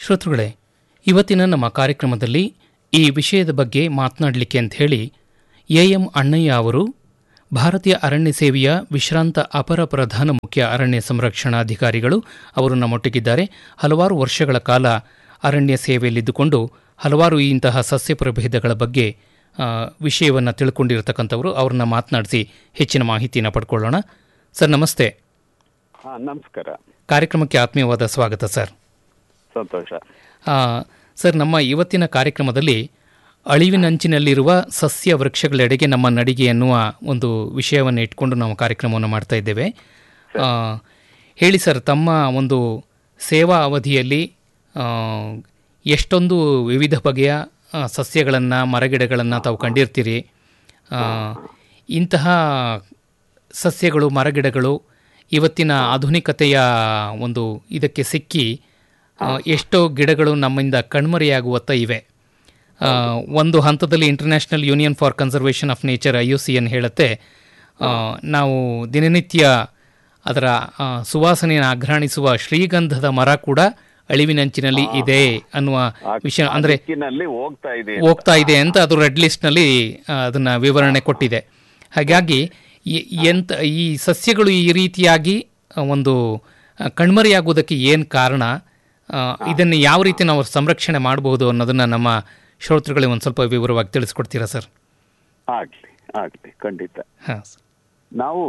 ಶ್ರೋತೃಗಳೇ ಇವತ್ತಿನ ನಮ್ಮ ಕಾರ್ಯಕ್ರಮದಲ್ಲಿ ಈ ವಿಷಯದ ಬಗ್ಗೆ ಮಾತನಾಡಲಿಕ್ಕೆ ಅಂತ ಹೇಳಿ ಎ ಎಂ ಅಣ್ಣಯ್ಯ ಅವರು ಭಾರತೀಯ ಅರಣ್ಯ ಸೇವೆಯ ವಿಶ್ರಾಂತ ಅಪರ ಪ್ರಧಾನ ಮುಖ್ಯ ಅರಣ್ಯ ಸಂರಕ್ಷಣಾಧಿಕಾರಿಗಳು ಅವರು ನಮ್ಮೊಟ್ಟಿಗಿದ್ದಾರೆ ಹಲವಾರು ವರ್ಷಗಳ ಕಾಲ ಅರಣ್ಯ ಸೇವೆಯಲ್ಲಿದ್ದುಕೊಂಡು ಹಲವಾರು ಇಂತಹ ಸಸ್ಯ ಪ್ರಭೇದಗಳ ಬಗ್ಗೆ ವಿಷಯವನ್ನು ತಿಳ್ಕೊಂಡಿರತಕ್ಕಂಥವರು ಅವ್ರನ್ನ ಮಾತನಾಡಿಸಿ ಹೆಚ್ಚಿನ ಮಾಹಿತಿಯನ್ನು ಪಡ್ಕೊಳ್ಳೋಣ ಸರ್ ನಮಸ್ತೆ ಹಾ ನಮಸ್ಕಾರ ಕಾರ್ಯಕ್ರಮಕ್ಕೆ ಆತ್ಮೀಯವಾದ ಸ್ವಾಗತ ಸರ್ ಸಂತೋಷ ಆ, ಸರ್ ನಮ್ಮ ಇವತ್ತಿನ ಕಾರ್ಯಕ್ರಮದಲ್ಲಿ ಅಳಿವಿನಂಚಿನಲ್ಲಿರುವ ಸಸ್ಯ ವೃಕ್ಷಗಳೆಡೆಗೆ ನಮ್ಮ ನಡಿಗೆ ಎನ್ನುವ ಒಂದು ವಿಷಯವನ್ನು ಇಟ್ಕೊಂಡು ನಾವು ಕಾರ್ಯಕ್ರಮವನ್ನು ಮಾಡ್ತಾ ಇದ್ದೇವೆ ಆ, ಹೇಳಿ ಸರ್ ತಮ್ಮ ಒಂದು ಸೇವಾ ಅವಧಿಯಲ್ಲಿ ಆ, ಎಷ್ಟೊಂದು ವಿವಿಧ ಬಗೆಯ ಸಸ್ಯಗಳನ್ನು ಮರಗಿಡಗಳನ್ನು ತಾವು ಕಂಡಿರ್ತೀರಿ ಆ, ಇಂತಹ ಸಸ್ಯಗಳು ಮರಗಿಡಗಳು ಇವತ್ತಿನ ಆಧುನಿಕತೆಯ ಒಂದು ಇದಕ್ಕೆ ಸಿಕ್ಕಿ ಆ, ಎಷ್ಟೋ ಗಿಡಗಳು ನಮ್ಮಿಂದ ಕಣ್ಮರೆಯಾಗುವತ್ತ ಇವೆ ಆ, ಒಂದು ಹಂತದಲ್ಲಿ international union for conservation of nature I U C ಅನ್ನು ಹೇಳುತ್ತೆ ಆ, ನಾವು ದಿನನಿತ್ಯ ಅದರ ಆ, ಸುವಾಸನೆಯನ್ನು ಆಘ್ರಾಣಿಸುವ ಶ್ರೀಗಂಧದ ಮರ ಕೂಡ ಅಳಿವಿನಂಚಿನಲ್ಲಿ ಇದೆ ಅನ್ನುವ ವಿಷಯ ಅಂದರೆ ದಿಕ್ಕಿನಲ್ಲಿ ಹೋಗ್ತಾ ಇದೆ ಹೋಗ್ತಾ ಇದೆ ಅಂತ ಅದು ರೆಡ್ ಲಿಸ್ಟ್ನಲ್ಲಿ ಅದನ್ನ ವಿವರಣೆ ಕೊಟ್ಟಿದೆ ಹಾಗಾಗಿ ಈ- ಎಂತ ಈ ಸಸ್ಯಗಳು ಈ ರೀತಿಯಾಗಿ ಆ, ಒಂದು ಆ, ಕಣ್ಮರೆಯಾಗುವುದಕ್ಕೆ ಏನು ಕಾರಣ ಆ, ಇದನ್ನು ಯಾವ ರೀತಿ ನಾವು ಸಂರಕ್ಷಣೆ ಮಾಡಬಹುದು ಅನ್ನೋದನ್ನ ನಮ್ಮ ಶ್ರೋತೃಗಳಿಗೆ ಒಂದು ಸ್ವಲ್ಪ ವಿವರವಾಗಿ ತಿಳಿಸ್ಕೊಡ್ತೀರಾ ಸರ್ ಆಗ್ಲಿ ಆಗ್ಲಿ ಖಂಡಿತ ಹಾಂ ನಾವು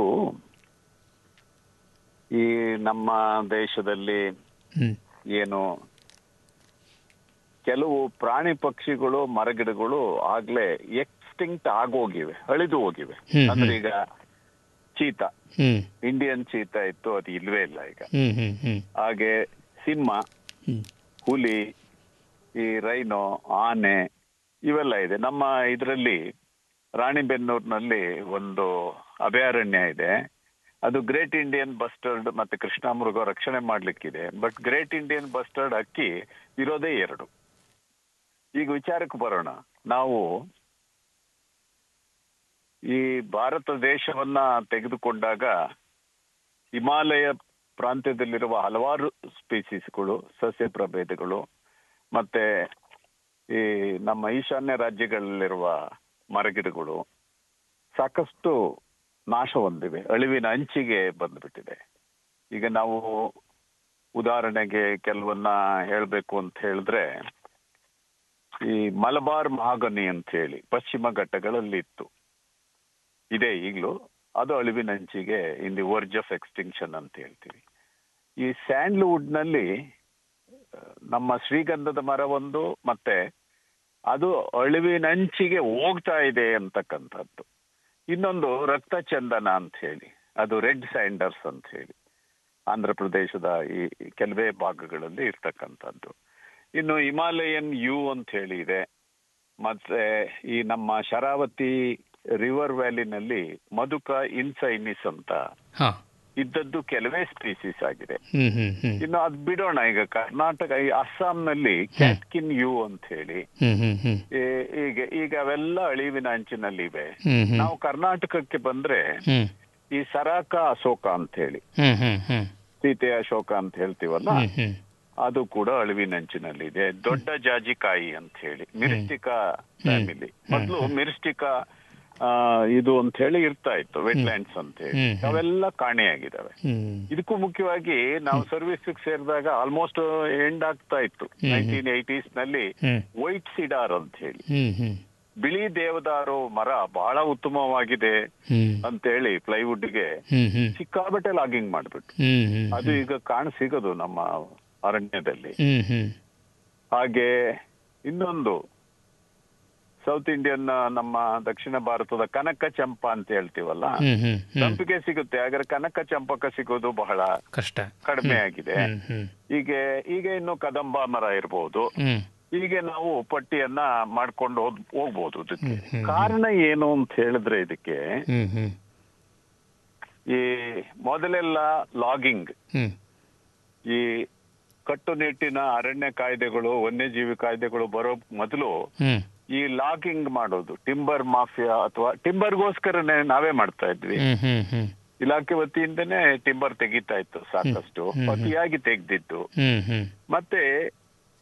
ಈ ನಮ್ಮ ದೇಶದಲ್ಲಿ ಹ್ಞೂ ಏನು ಕೆಲವು ಪ್ರಾಣಿ ಪಕ್ಷಿಗಳು ಮರಗಿಡಗಳು ಆಗ್ಲೇ ಎಕ್ಸ್ಟಿಂಕ್ಟ್ ಆಗೋಗಿವೆ ಅಳಿದು ಹೋಗಿವೆ ಹ್ಮ್, ಅಂದ್ರೆ ಈಗ ಚೀತ ಹ್ಞೂ ಇಂಡಿಯನ್ ಚೀತ ಇತ್ತು ಅದು ಇಲ್ವೇ ಇಲ್ಲ ಈಗ ಹ್ಞೂ ಹ್ಞೂ ಹ್ಞೂ ಹಾಗೆ ಸಿಂಹ ಹ್ಞೂ ಹುಲಿ ಈ ರೈನೋ ಆನೆ ಇವೆಲ್ಲ ಇದೆ ನಮ್ಮ ಇದರಲ್ಲಿ ರಾಣಿಬೆನ್ನೂರಿನಲ್ಲಿ ಒಂದು ಅಭಯಾರಣ್ಯ ಇದೆ ಅದು ಗ್ರೇಟ್ ಇಂಡಿಯನ್ ಬಸ್ಟರ್ಡ್ ಮತ್ತೆ ಕೃಷ್ಣಾಮೃಗ ರಕ್ಷಣೆ ಮಾಡ್ಲಿಕ್ಕಿದೆ ಬಟ್ ಗ್ರೇಟ್ ಇಂಡಿಯನ್ ಬಸ್ಟರ್ಡ್ ಅಕ್ಕಿ ಇರೋದೇ ಎರಡು ಈಗ ವಿಚಾರಕ್ಕೆ ಬರೋಣ ನಾವು ಈ ಭಾರತ ದೇಶವನ್ನ ತೆಗೆದುಕೊಂಡಾಗ ಹಿಮಾಲಯ ಪ್ರಾಂತ್ಯದಲ್ಲಿರುವ ಹಲವಾರು ಸ್ಪೀಸೀಸ್ಗಳು ಸಸ್ಯ ಪ್ರಭೇದಗಳು ಮತ್ತೆ ಈ ನಮ್ಮ ಈಶಾನ್ಯ ರಾಜ್ಯಗಳಲ್ಲಿರುವ ಮರಗಿಡಗಳು ಸಾಕಷ್ಟು ನಾಶ ಹೊಂದಿವೆ ಅಳಿವಿನ ಅಂಚಿಗೆ ಬಂದ್ಬಿಟ್ಟಿದೆ ಈಗ ನಾವು ಉದಾಹರಣೆಗೆ ಕೆಲವನ್ನ ಹೇಳಬೇಕು ಅಂತ ಹೇಳಿದ್ರೆ ಈ ಮಲಬಾರ್ ಮಹಾಗನಿ ಅಂತ ಹೇಳಿ ಪಶ್ಚಿಮ ಘಟ್ಟಗಳಲ್ಲಿ ಇತ್ತು ಇದೆ ಈಗಲೂ ಅದು ಅಳಿವಿನಂಚಿಗೆ in the verge of extinction ಅಂತ ಹೇಳ್ತೀವಿ ಈ ಸ್ಯಾಂಡ್ಲ್ವುಡ್ ನಲ್ಲಿ ಆ, ನಮ್ಮ ಶ್ರೀಗಂಧದ ಮರ ಒಂದು ಮತ್ತೆ ಅದು ಅಳಿವಿನಂಚಿಗೆ ಹೋಗ್ತಾ ಇದೆ ಅಂತಕ್ಕಂಥದ್ದು ಇನ್ನೊಂದು ರಕ್ತ ಚಂದನ ಅಂತ ಹೇಳಿ ಅದು ರೆಡ್ ಸ್ಯಾಂಡರ್ಸ್ ಅಂತ ಹೇಳಿ ಆಂಧ್ರ ಪ್ರದೇಶದ ಈ ಈ ಕೆಲವೇ ಭಾಗಗಳಲ್ಲಿ ಇರ್ತಕ್ಕಂಥದ್ದು ಇನ್ನು ಹಿಮಾಲಯನ್ ಯು ಅಂತ ಹೇಳಿ ಇದೆ ಮತ್ತೆ ಈ ನಮ್ಮ ಶರಾವತಿ ರಿವರ್ ವ್ಯಾಲಿನಲ್ಲಿ ಮಧುಕ ಇನ್ಸೈನಿಸ್ ಅಂತ ಹಾಂ ಇದ್ದದ್ದು ಕೆಲವೇ ಸ್ಪೀಸೀಸ್ ಆಗಿದೆ ಹ್ಞೂ ಹ್ಞೂ ಹ್ಞೂ ಇನ್ನು ಅದ್ ಬಿಡೋಣ ಈಗ ಕರ್ನಾಟಕ ಈ ಅಸ್ಸಾಂನಲ್ಲಿ ಕ್ಯಾಟ್ಕಿನ್ ಯು ಅಂತ ಹೇಳಿ ಹ್ಞೂ ಹ್ಞೂ ಹ್ಞೂ ಈ- ಈಗ ಈಗ ಅವೆಲ್ಲ ಅಳಿವಿನ ಅಂಚಿನಲ್ಲಿ ಇವೆ ಹ್ಞೂ ಹ್ಞೂ ನಾವು ಕರ್ನಾಟಕಕ್ಕೆ ಬಂದ್ರೆ ಹ್ಞೂ ಈ ಸರಾಕ ಅಶೋಕ ಅಂತ ಹೇಳಿ ಹ್ಞೂ ಹ್ಞೂ ಹ್ಞೂ ಸೀತೆಯ ಅಶೋಕ ಅಂತ ಹೇಳ್ತೀವಲ್ಲ ಹ್ಞೂ ಹ್ಞೂ ಅದು ಕೂಡ ಅಳಿವಿನಂಚಿನಲ್ಲಿದೆ ದೊಡ್ಡ ಜಾಜಿಕಾಯಿ ಅಂತ ಹೇಳಿ ಮಿರಿಸ್ಟಿಕಾ ಫ್ಯಾಮಿಲಿ ಮೊದಲು ಮಿರಿಸ್ಟಿಕಾ ಆ, ಇದು ಅಂತ ಹೇಳಿ ಇರ್ತಾ ಇತ್ತು ವೆಟ್ಲ್ಯಾಂಡ್ಸ್ ಅಂತ ಹೇಳಿ ಹ್ಮ್, ಹ್ಮ್. ಅವೆಲ್ಲ ಕಾಣೆಯಾಗಿದ್ದಾವೆ ಹ್ಞೂ ಇದಕ್ಕೂ ಮುಖ್ಯವಾಗಿ ನಾವು ಸರ್ವಿಸ್ ಸೇರಿದಾಗ ಆಲ್ಮೋಸ್ಟ್ ಎಂಡ್ ಆಗ್ತಾ ಇತ್ತು ನೈನ್ಟೀನ್ ಏಟೀಸ್ ನಲ್ಲಿ ಹ್ಞೂ ವೈಟ್ ಸಿಡಾರ್ ಅಂತ ಹೇಳಿ ಹ್ಞೂ ಹ್ಞೂ ಬಿಳಿ ದೇವದಾರು ಮರ ಬಹಳ ಉತ್ತಮವಾಗಿದೆ ಹ್ಞೂ ಅಂತ ಹೇಳಿ ಪ್ಲೈವುಡ್ ಗೆ ಹ್ಮ್ ಹ್ಮ್ ಸಿಕ್ಕಾಬಟ್ಟೆ ಲಾಗಿಂಗ್ ಮಾಡ್ಬಿಟ್ಟು ಹ್ಮ್ ಹ್ಮ್ ಅದು ಈಗ ಕಾಣ ಸಿಗೋದು ನಮ್ಮ ಅರಣ್ಯದಲ್ಲಿ ಹ್ಮ್ ಹ್ಮ್ ಹಾಗೆ ಇನ್ನೊಂದು ಸೌತ್ ಇಂಡಿಯನ್ ನಮ್ಮ ದಕ್ಷಿಣ ಭಾರತದ ಕನಕ ಚಂಪಾ ಅಂತ ಹೇಳ್ತೀವಲ್ಲ ಹ್ಮ್ ಹ್ಮ್ ಹ್ಮ್ ಸಂಪಿಗೆ ಸಿಗುತ್ತೆ ಹಾಗಾದ್ರೆ ಕನಕ ಚಂಪಕ ಸಿಗೋದು ಬಹಳ ಕಷ್ಟ ಕಡಿಮೆ ಆಗಿದೆ ಹ್ಮ್ ಹ್ಮ್ ಹೀಗೆ ಈಗ ಇನ್ನು ಕದಂಬ ಮರ ಇರಬಹುದು ಹ್ಮ್ ಹೀಗೆ ನಾವು ಪಟ್ಟಿಯನ್ನ ಮಾಡ್ಕೊಂಡು ಹೋದ್ ಹೋಗ್ಬೋದು ಇದಕ್ಕೆ ಹ್ಮ್, ಹ್ಮ್, ಕಾರಣ ಏನು ಅಂತ ಹೇಳಿದ್ರೆ ಇದಕ್ಕೆ ಹ್ಮ್ ಹ್ಮ್ ಈ ಮೊದಲೆಲ್ಲ ಲಾಗಿಂಗ್ ಹ್ಮ್ ಈ ಕಟ್ಟುನಿಟ್ಟಿನ ಅರಣ್ಯ ಕಾಯ್ದೆಗಳು ವನ್ಯಜೀವಿ ಕಾಯ್ದೆಗಳು ಬರೋ ಮೊದಲು ಹ್ಮ್ ಈ ಲಾಗಿಂಗ್ ಮಾಡೋದು ಟಿಂಬರ್ ಮಾಫಿಯಾ ಅಥವಾ ಟಿಂಬರ್ಗೋಸ್ಕರನೇ ನಾವೇ ಮಾಡ್ತಾ ಇದ್ವಿ ಹ್ಮ್ ಹ್ಮ್ ಹ್ಮ್ ಇಲಾಖೆ ವತಿಯಿಂದನೇ ಟಿಂಬರ್ ತೆಗಿತಾ ಇತ್ತು ಸಾಕಷ್ಟು ಹ್ಮ್, ಹ್ಮ್. ಅತಿಯಾಗಿ ತೆಗ್ದಿತ್ತು ಹ್ಮ್ ಹ್ಮ್ ಮತ್ತೆ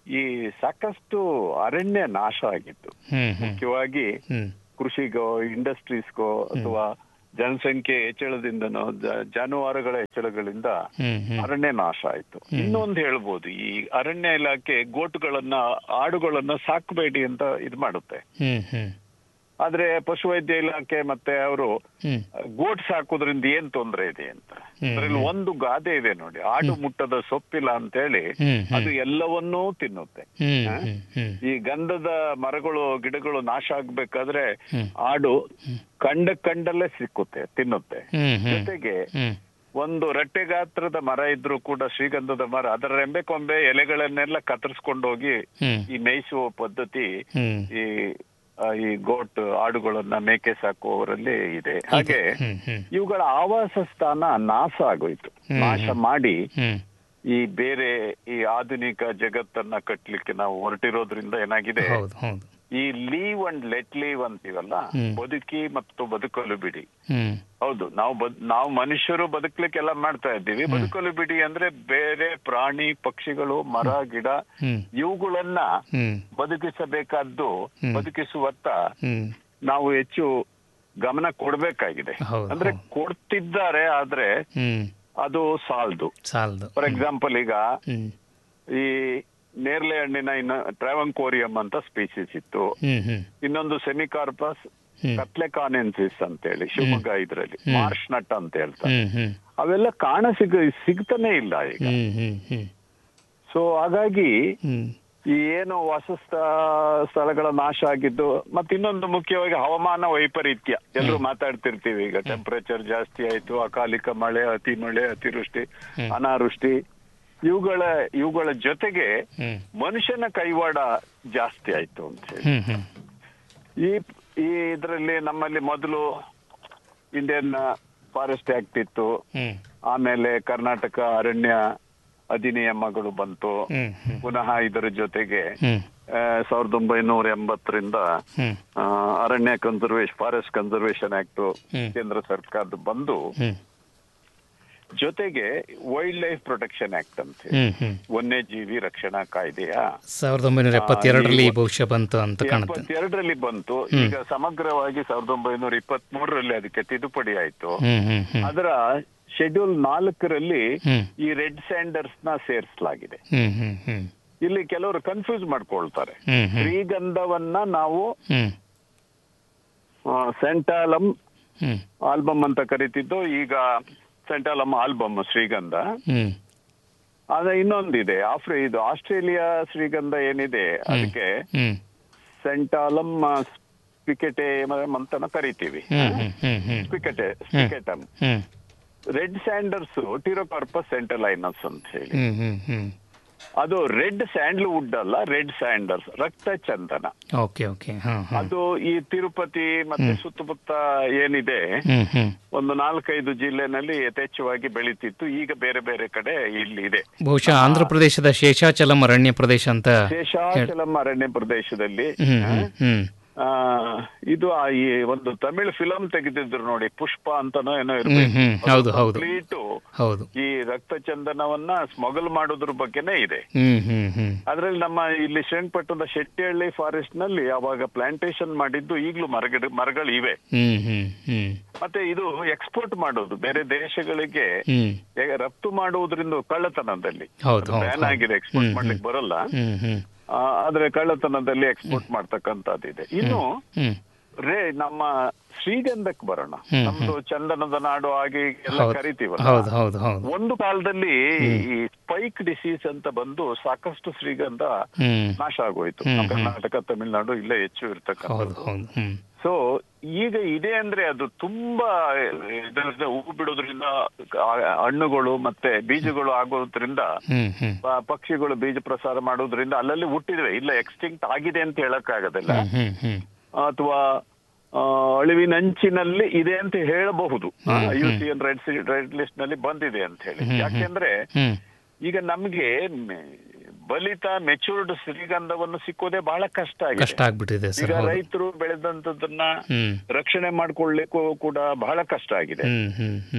ಈ ಸಾಕಷ್ಟು ಅರಣ್ಯ ನಾಶ ಆಗಿತ್ತು ಹ್ಮ್ ಹ್ಮ್ ಮುಖ್ಯವಾಗಿ ಹ್ಮ್ ಕೃಷಿಗೋ ಇಂಡಸ್ಟ್ರೀಸ್ಗೋ ಅಥವಾ ಜನಸಂಖ್ಯೆ ಹೆಚ್ಚಳದಿಂದನೋ ಜ- ಜಾನುವಾರುಗಳ ಹೆಚ್ಚಳಗಳಿಂದ ಹ್ಮ್ ಹ್ಮ್ ಅರಣ್ಯ ನಾಶ ಆಯ್ತು ಇನ್ನೊಂದು ಹೇಳ್ಬೋದು ಈ ಅರಣ್ಯ ಇಲಾಖೆ ಗೋಟುಗಳನ್ನ ಆಡುಗಳನ್ನ ಸಾಕಬೇಡಿ ಅಂತ ಇದು ಮಾಡುತ್ತೆ ಹ್ಮ್ ಹ್ಮ್ ಆದ್ರೆ ಪಶುವೈದ್ಯ ಇಲಾಖೆ ಮತ್ತೆ ಅವರು ಹ್ಮ್ ಗೋಟ್ ಸಾಕೋದ್ರಿಂದ ಏನ್ ತೊಂದ್ರೆ ಇದೆ ಅಂತ ಹ್ಮ್. ಅದ್ರಲ್ಲಿ ಒಂದು ಗಾದೆ ಇದೆ ನೋಡಿ ಆಡು ಮುಟ್ಟದ ಸೊಪ್ಪಿಲ್ಲ ಅಂತ ಹೇಳಿ ಹ್ಮ್ ಹ್ಮ್ ಅದು ಎಲ್ಲವನ್ನೂ ತಿನ್ನುತ್ತೆ ಹ್ಮ್ ಹ್ಮ್ ಹ್ಮ್ ಈ ಗಂಧದ ಮರಗಳು ಗಿಡಗಳು ನಾಶ ಆಗ್ಬೇಕಾದ್ರೆ ಹ್ಮ್. ಆಡು ಕಂಡ ಕಂಡಲ್ಲೇ ಸಿಕ್ಕುತ್ತೆ ತಿನ್ನುತ್ತೆ ಹ್ಮ್ ಹ್ಮ್ ಜೊತೆಗೆ ಹ್ಮ್ ಒಂದು ರಟ್ಟೆ ಗಾತ್ರದ ಮರ ಇದ್ರೂ ಕೂಡ ಶ್ರೀಗಂಧದ ಮರ ಅದರ ರೆಂಬೆ ಕೊಂಬೆ ಎಲೆಗಳನ್ನೆಲ್ಲ ಕತ್ತರಿಸ್ಕೊಂಡು ಹೋಗಿ ಹ್ಮ್ ಈ ಮೇಯಿಸುವ ಪದ್ಧತಿ ಹ್ಮ್ ಈ ಆ, ಈ ಗೋಟ್ ಆಡುಗಳನ್ನ ಮೇಕೆ ಸಾಕುವವರಲ್ಲಿ ಇದೆ ಹಾಗೆ ಹ್ಮ್ ಹ್ಮ್ ಇವುಗಳ ಆವಾಸ ಸ್ಥಾನ ನಾಶ ಆಗೋಯ್ತು ಹ್ಮ್. ನಾಶ ಮಾಡಿ ಹ್ಮ್ ಈ ಬೇರೆ ಈ ಆಧುನಿಕ ಜಗತ್ತನ್ನ ಕಟ್ಲಿಕ್ಕೆ ನಾವು ಹೊರಟಿರೋದ್ರಿಂದ ಏನಾಗಿದೆ ಹೌದು ಹೌದು ಈ ಲೀವ್ ಅಂಡ್ ಲೆಟ್ ಲೀವ್ ಅಂತೀವಲ್ಲ ಹ್ಮ್. ಬದುಕಿ ಮತ್ತು ಬದುಕಲು ಬಿಡಿ ಹ್ಮ್ ಹೌದು ನಾವು ಬದ್ ನಾವು ಮನುಷ್ಯರು ಬದುಕ್ಲಿಕ್ಕೆಲ್ಲ ಮಾಡ್ತಾ ಇದ್ದೀವಿ ಬದುಕಲು ಬಿಡಿ ಅಂದ್ರೆ ಬೇರೆ ಪ್ರಾಣಿ ಪಕ್ಷಿಗಳು ಮರ ಗಿಡ ಹ್ಮ್ ಇವುಗಳನ್ನ ಹ್ಮ್ ಬದುಕಿಸಬೇಕಾದ್ದು ಹ್ಮ್. ಬದುಕಿಸುವತ್ತ ಹ್ಮ್ ನಾವು ಹೆಚ್ಚು ಗಮನ ಕೊಡ್ಬೇಕಾಗಿದೆ ಹೌದು, ಅಂದ್ರೆ ಹೌದು. ಕೊಡ್ತಿದ್ದಾರೆ ಆದ್ರೆ ಹ್ಮ್ ಅದು ಸಾಲದು ಸಾಲದು ಫಾರ್ ಎಕ್ಸಾಂಪಲ್ ಈಗ ಹ್ಮ್ ಈ ನೇರಳೆ ಹಣ್ಣಿನ ಇನ್ನ ಟ್ರಾವಂಕೋರಿಯಂ ಅಂತ ಸ್ಪೀಸೀಸ್ ಇತ್ತು ಹ್ಮ್ ಹ್ಮ್ ಇನ್ನೊಂದು ಸೆಮಿಕಾರ್ಪಸ್ ಹ್ಮ್. ಕತ್ಲೆಕಾನೆನ್ಸಿಸ್ ಅಂತ ಹೇಳಿ ಶಿವಮೊಗ್ಗ ಇದ್ರಲ್ಲಿ ಹ್ಮ್. ಮಾರ್ಷ್ ನಟ್ ಅಂತ ಹೇಳ್ತಾರೆ ಹ್ಮ್ ಹ್ಮ್ ಅವೆಲ್ಲ ಕಾಣ ಸಿಗ ಸಿಗ್ತಾನೆ ಇಲ್ಲ ಈಗ ಹ್ಮ್ ಹ್ಮ್ ಹ್ಮ್ ಸೊ ಹಾಗಾಗಿ ಹ್ಮ್ ಈ ಏನು ವಾಸ ಸ್ಥ- ಸ್ಥಳಗಳ ನಾಶ ಆಗಿದ್ದು ಮತ್ತೆ ಇನ್ನೊಂದು ಮುಖ್ಯವಾಗಿ ಹವಾಮಾನ ವೈಪರೀತ್ಯ ಎಲ್ಲರೂ ಮಾತಾಡ್ತಿರ್ತೀವಿ ಈಗ ಟೆಂಪರೇಚರ್ ಜಾಸ್ತಿ ಆಯ್ತು ಅಕಾಲಿಕ ಮಳೆ ಅತಿ ಮಳೆ ಅತಿವೃಷ್ಟಿ ಹ್ಮ್. ಅನಾವೃಷ್ಟಿ ಇವುಗಳ ಇವುಗಳ ಜೊತೆಗೆ ಹ್ಮ್ ಮನುಷ್ಯನ ಕೈವಾಡ ಜಾಸ್ತಿ ಆಯ್ತು ಅಂತ ಹೇಳಿ ಹ್ಮ್ ಹ್ಮ್ ಈ ಈ ಇದರಲ್ಲಿ ನಮ್ಮಲ್ಲಿ ಮೊದಲು ಇಂಡಿಯನ್ ಫಾರೆಸ್ಟ್ ಆಕ್ಟ್ ಇತ್ತು ಹ್ಮ್ ಆಮೇಲೆ ಕರ್ನಾಟಕ ಅರಣ್ಯ ಅಧಿನಿಯಮಗಳು ಬಂತು ಹ್ಮ್ ಹ್ಮ್ ಪುನಃ ಇದರ ಜೊತೆಗೆ ಹ್ಮ್ ಆ, ಸಾವಿರದ ಒಂಬೈನೂರ ಎಂಬತ್ತರಿಂದ ಹ್ಮ್ ಆ, ಅರಣ್ಯ ಕನ್ಸರ್ವೇಷನ್ ಫಾರೆಸ್ಟ್ ಕನ್ಸರ್ವೇಷನ್ ಆಕ್ಟ್ ಹ್ಮ್. ಕೇಂದ್ರ ಸರ್ಕಾರದ ಬಂದು ಹ್ಮ್ ಜೊತೆಗೆ ವೈಲ್ಡ್ ಲೈಫ್ ಪ್ರೊಟೆಕ್ಷನ್ ಆಕ್ಟ್ ಅಂತ ಹೇಳಿ ಹ್ಮ್ ಹ್ಮ್ ವನ್ಯಜೀವಿ ರಕ್ಷಣಾ ಕಾಯ್ದೆಯ ಸಾವಿರದ ಒಂಬೈನೂರ ಎಪ್ಪತ್ತೆರಡರಲ್ಲಿ ಬಹುಶಃ ಬಂತು ಅಂತ ಕಾಣುತ್ತೆ ಎಪ್ಪತ್ತೆರಡರಲ್ಲಿ ಬಂತು ಈಗ ಸಮಗ್ರವಾಗಿ ಸಾವಿರದ ಒಂಬೈನೂರ ಇಪ್ಪತ್ತ್ ಮೂರರಲ್ಲಿ ಅದಕ್ಕೆ ತಿದ್ದುಪಡಿ ಆಯ್ತು ಹ್ಮ್ ಹ್ಮ್ ಹ್ಮ್ ಅದರ ಶೆಡ್ಯೂಲ್ ನಾಲ್ಕರಲ್ಲಿ ಹ್ಮ್ ಈ ರೆಡ್ ಸ್ಯಾಂಡರ್ಸ್ ನ ಸೇರಿಸಲಾಗಿದೆ ಹ್ಮ್ ಹ್ಮ್ ಹ್ಮ್ ಇಲ್ಲಿ ಕೆಲವರು ಕನ್ಫ್ಯೂಸ್ ಮಾಡ್ಕೊಳ್ತಾರೆ ಹ್ಮ್ ಹ್ಮ್ ಶ್ರೀಗಂಧವನ್ನ ನಾವು ಹ್ಮ್ ಸೆಂಟಾಲಮ್ ಹ್ಮ್ ಆಲ್ಬಮ್ ಅಂತ ಕರಿತಿದ್ದು ಈಗ ಸೆಂಟಾಲಮ್ ಆಲ್ಬಮ್ ಶ್ರೀಗಂಧ ಹ್ಮ್ ಆದ್ರೆ ಇನ್ನೊಂದಿದೆ ಆಫ್ರಿ ಇದು ಆಸ್ಟ್ರೇಲಿಯಾ ಶ್ರೀಗಂಧ ಏನಿದೆ ಅದಕ್ಕೆ ಹ್ಮ್ ಸೆಂಟಾಲಮ್ ಸ್ಪಿಕೆಟೆ ಅಂತನ ಕರಿತೀವಿ ಹ್ಮ್ ಹ್ಮ್ ಹ್ಮ್ ಹ್ಮ್ ಸ್ಪಿಕೆಟೆ ಸ್ಪಿಕೆಟಮ್ ಹ್ಮ್ ರೆಡ್ ಸ್ಯಾಂಡರ್ಸ್ ಟಿರೋಕಾರ್ಪಸ್ ಸೆಂಟಲೈನಸ್ ಅಂತ ಹೇಳಿ ಹ್ಮ್ ಹ್ಮ್ ಹ್ಮ್ ಅದು ರೆಡ್ ಸ್ಯಾಂಡ್ಲ್ವುಡ್ ಅಲ್ಲ ರೆಡ್ ಸ್ಯಾಂಡರ್ಸ್ ರಕ್ತ ಚಂದನ ಓಕೆ ಓಕೆ ಹಾ ಹಾ ಅದು ಈ ತಿರುಪತಿ ಮತ್ತೆ ಸುತ್ತಮುತ್ತ ಏನಿದೆ ಹ್ಮ್ ಹ್ಮ್ ಒಂದು ನಾಲ್ಕೈದು ಜಿಲ್ಲೆನಲ್ಲಿ ಯಥೇಚ್ಛವಾಗಿ ಬೆಳೀತಿತ್ತು ಈಗ ಬೇರೆ ಬೇರೆ ಕಡೆ ಇಲ್ಲಿ ಇದೆ ಬಹುಶಃ ಆಂಧ್ರ ಪ್ರದೇಶದ ಶೇಷಾಚಲಂ ಅರಣ್ಯ ಪ್ರದೇಶ ಅಂತ ಶೇಷಾಚಲಂ ಅರಣ್ಯ ಪ್ರದೇಶದಲ್ಲಿ ಹ್ಮ್ ಹ್ಮ್ ಹ್ಮ್ ಆ, ಇದು ಆ ಈ ಒಂದು ತಮಿಳ್ ಫಿಲಂ ತೆಗೆದಿದ್ರು ನೋಡಿ ಪುಷ್ಪ ಅಂತನೋ ಏನೋ ಹ್ಮ್ ಹ್ಮ್ ಹೌದು ಹೌದು ಕಂಪ್ಲೀಟ್ ಹೌದು ಈ ರಕ್ತ ಚಂದನವನ್ನ ಸ್ಮಗಲ್ ಮಾಡೋದ್ರ ಬಗ್ಗೆನೇ ಇದೆ ಹ್ಮ್ ಹ್ಮ್ ಹ್ಮ್ ಅದ್ರಲ್ಲಿ ನಮ್ಮ ಇಲ್ಲಿ ಶ್ರೀರಂಗಪಟ್ಟಣದ ಶೆಟ್ಟಿಹಳ್ಳಿ ಫಾರೆಸ್ಟ್ ನಲ್ಲಿ ಅವಾಗ ಪ್ಲಾಂಟೇಶನ್ ಮಾಡಿದ್ದು ಈಗಲೂ ಮರಗಿಡ ಮರಗಳು ಇವೆ ಹ್ಮ್ ಹ್ಮ್ ಹ್ಮ್ ಮತ್ತೆ ಇದು ಎಕ್ಸ್ಪೋರ್ಟ್ ಮಾಡೋದು ಬೇರೆ ದೇಶಗಳಿಗೆ ಹ್ಮ್ ಹೇಗೆ ರಫ್ತು ಮಾಡುವುದರಿಂದ ಕಳ್ಳತನದಲ್ಲಿ ಹೌದು ಹೌದು ಬ್ಯಾನ್ ಆಗಿದೆ ಎಕ್ಸ್ಪೋರ್ಟ್ ಮಾಡ್ಲಿಕ್ಕೆ ಬರಲ್ಲ ಹ್ಮ್ ಹ್ಮ್ ಆ, ಆದ್ರೆ ಕಳ್ಳತನದಲ್ಲಿ ಎಕ್ಸ್ಪೋರ್ಟ್ ಮಾಡ್ತಕ್ಕಂಥದ್ದಿದೆ ಇನ್ನು ಹ್ಮ್ ರೇ ನಮ್ಮ ಶ್ರೀಗಂಧಕ್ಕೆ ಬರೋಣ ಹ್ಮ್, ನಮ್ದು ಚಂದನದ ನಾಡು ಹಾಗೆ ಎಲ್ಲ ಹೌದು ಕರಿತೀವಲ್ಲ ಹೌದು ಹೌದು ಹೌದು ಒಂದು ಕಾಲದಲ್ಲಿ ಈ ಸ್ಪೈಕ್ ಡಿಸೀಸ್ ಅಂತ ಬಂದು ಸಾಕಷ್ಟು ಶ್ರೀಗಂಧ ಹ್ಮ್ ನಾಶ ಆಗೋಯ್ತು ಹ್ಮ್, ನಮ್ಮ ಕರ್ನಾಟಕ ತಮಿಳುನಾಡು ಇಲ್ಲೇ ಹೆಚ್ಚು ಹೌದು ಇರ್ತಕ್ಕಂಥದ್ದು ಹೌದು ಹ್ಮ್ ಸೊ ಈಗ ಇದೆ ಅಂದ್ರೆ ಅದು ತುಂಬಾ ಇದರಿಂದ ಹೂ ಬಿಡೋದ್ರಿಂದ ಆ ಹಣ್ಣುಗಳು ಮತ್ತೆ ಬೀಜಗಳು ಆಗೋದ್ರಿಂದ ಹ್ಮ್ ಹ್ಮ್ ಪ- ಪಕ್ಷಿಗಳು ಬೀಜ ಪ್ರಸಾರ ಮಾಡೋದ್ರಿಂದ ಅಲ್ಲಲ್ಲಿ ಹುಟ್ಟಿದ್ವೆ ಇಲ್ಲ ಎಕ್ಸ್ಟಿಂಕ್ಟ್ ಆಗಿದೆ ಅಂತ ಹೇಳಕ್ ಆಗೋದಿಲ್ಲ ಹ್ಮ್ ಹ್ಮ್ ಹ್ಮ್ ಅಥವಾ ಆ, ಅಳಿವಿನಂಚಿನಲ್ಲಿ ಇದೆ ಅಂತ ಹೇಳಬಹುದು U C N red red list ನಲ್ಲಿ ಬಂದಿದೆ ಅಂತ ಹೇಳಿ ಯಾಕೆಂದ್ರೆ ಹ್ಮ್ ಈಗ ನಮ್ಗೆ ಮೆ- ಬಲಿತ ಮೆಚೂರ್ಡ್ ಶ್ರೀಗಂಧವನ್ನು ಸಿಕ್ಕೋದೇ ಬಹಳ ಕಷ್ಟ ಆಗಿದೆ ಕಷ್ಟ ಆಗ್ಬಿಟ್ಟಿದೆ ಈಗ ಸರ್ ಹೌದು ರೈತರು ಬೆಳೆದಂತದನ್ನ ಹ್ಮ್ ರಕ್ಷಣೆ ಮಾಡ್ಕೊಳ್ಳಿಕ್ಕೂ ಕೂಡ ಬಹಳ ಕಷ್ಟ ಆಗಿದೆ ಹ್ಮ್ ಹ್ಮ್ ಹ್ಮ್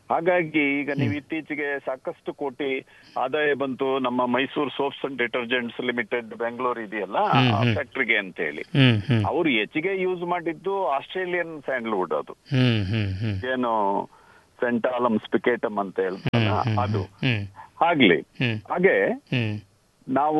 ಹಾಗಾಗಿ ಈಗ ನೀವು ಇತ್ತೀಚೆಗೆ ಸಾಕಷ್ಟು ಕೋಟಿ ಆದಾಯ ಬಂತು ನಮ್ಮ Mysuru soaps and detergents limited Bengaluru ಇದೆಯಲ್ಲ ಫ್ಯಾಕ್ಟ್ರಿಗೆ ಅಂತ ಹೇಳಿ ಹ್ಮ್ ಹ್ಮ್ ಅವರು ಹೆಚ್ಚಿಗೆ ಯೂಸ್ ಮಾಡಿದ್ದು ಆಸ್ಟ್ರೇಲಿಯನ್ ಸ್ಯಾಂಡಲ್ವುಡ್ ಅದು ಹ್ಮ್ ಹ್ಮ್ ಹ್ಮ್ ಏನು ಸೆಂಟಾಲಮ್ ಸ್ಪಿಕೇಟಮ್ ಅಂತ ಹೇಳ್ತಾರಲ್ಲ ಅದು ಹ್ಮ್ ಆಗ್ಲಿ ಹ್ಮ್ ಹಾಗೆ ಹ್ಮ್ ನಾವು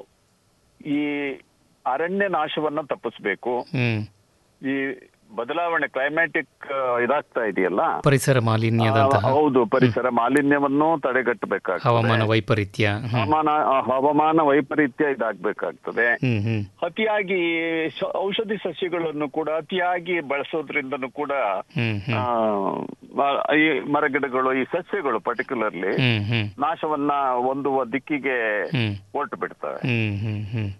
ಈ ಅರಣ್ಯ ನಾಶವನ್ನ ತಪ್ಪಿಸ್ಬೇಕು ಹ್ಮ್ ಈ ಬದಲಾವಣೆ ಕ್ಲೈಮ್ಯಾಟಿಕ್ ಇದಾಗ್ತಾ ಇದೆಯಲ್ಲ ಪರಿಸರ ಮಾಲಿನ್ಯದಂತಹ ಆ, ಹೌದು ಪರಿಸರ ಮಾಲಿನ್ಯವನ್ನು ತಡೆಗಟ್ಟಬೇಕಾಗ್ತದೆ ಹವಾಮಾನ ವೈಪರೀತ್ಯ ಹ್ಮ್ ಹವಾಮಾನ ಆ, ಹವಾಮಾನ ವೈಪರೀತ್ಯ ಇದಾಗಬೇಕಾಗ್ತದೆ ಹ್ಮ್ ಹ್ಮ್ ಅತಿಯಾಗಿ ಶ- ಔಷಧಿ ಸಸ್ಯಗಳನ್ನು ಕೂಡ ಅತಿಯಾಗಿ ಬಳಸೋದ್ರಿಂದನೂ ಕೂಡ ಹ್ಮ್ ಹ್ಮ್ ಆ, ಮ- ಈ ಮರಗಿಡಗಳು ಈ ಸಸ್ಯಗಳು ಪರ್ಟಿಕ್ಯುಲರ್ಲಿ ಹ್ಮ್ ಹ್ಮ್ ನಾಶವನ್ನ ಹೊಂದುವ ದಿಕ್ಕಿಗೆ ಹ್ಮ್ ಹೊರಟು ಬಿಡ್ತವೆ ಹ್ಮ್ ಹ್ಮ್ ಹ್ಮ್